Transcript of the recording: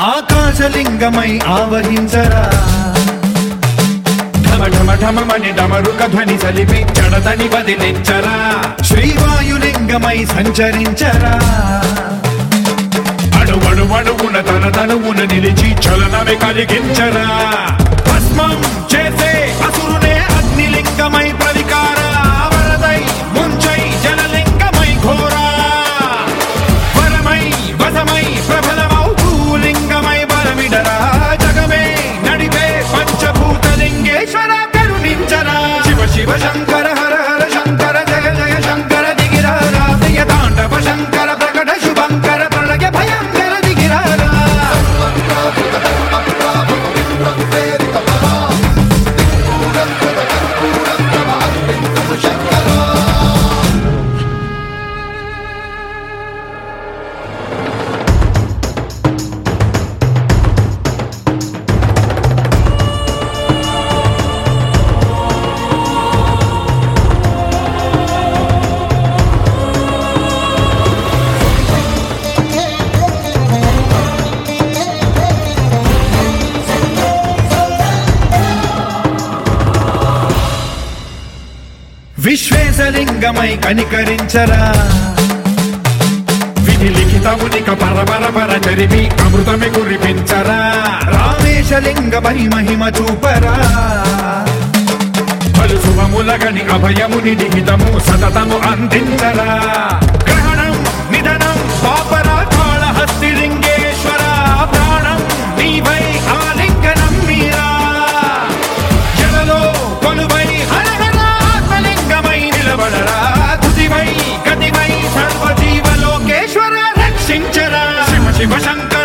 ఆకాశలింగమై ఆవహించరా ఢమ ఢమ ఢమమని డమరుక ధ్వని సలిపి జడదని వదిలించరా శ్రీవాయులింగమై సంచరించరా అణువణు అణువున తన తనువున నిలిచి చలనమే కలిగించరా భస్మం చేసే అసురునే అగ్నిలింగమై ప్రవికార వరదై ముంచై జలలింగమై ఘోరా వరమై వసమై ప్రబలమౌ భూలింగమై బలమిడరా జగమే నడిపే పంచభూతలింగేశ్వర కరుణించరా శివ శివ శంకర హర హర శంకర జయ జయ శంకర దిగిరారా ప్రియ తాండవ శంకర ప్రకట శుభంకర ప్రళయ భయంకర దిగిరారా విశ్వేశలింగమై కనికరించరా విధి లిఖితమునిక పరపర పర చరివి అమృతమే కురిపించరా రామేశలింగమై మహిమ చూపరా పలు శుభములగని అభయముని నిహితము సతతము అందించరా గ్రహణం నిధనం పాపరా కాళహస్తి లింగేశ్వర ప్రాణం నీవై ఆలింగనం మీరా జలలో కొలువై హర హర ఆత్మలింగమై నిలబడరా తుదివై గతివై సర్వజీవలోకేశ్వర రక్షించరా శివ శివ శంకర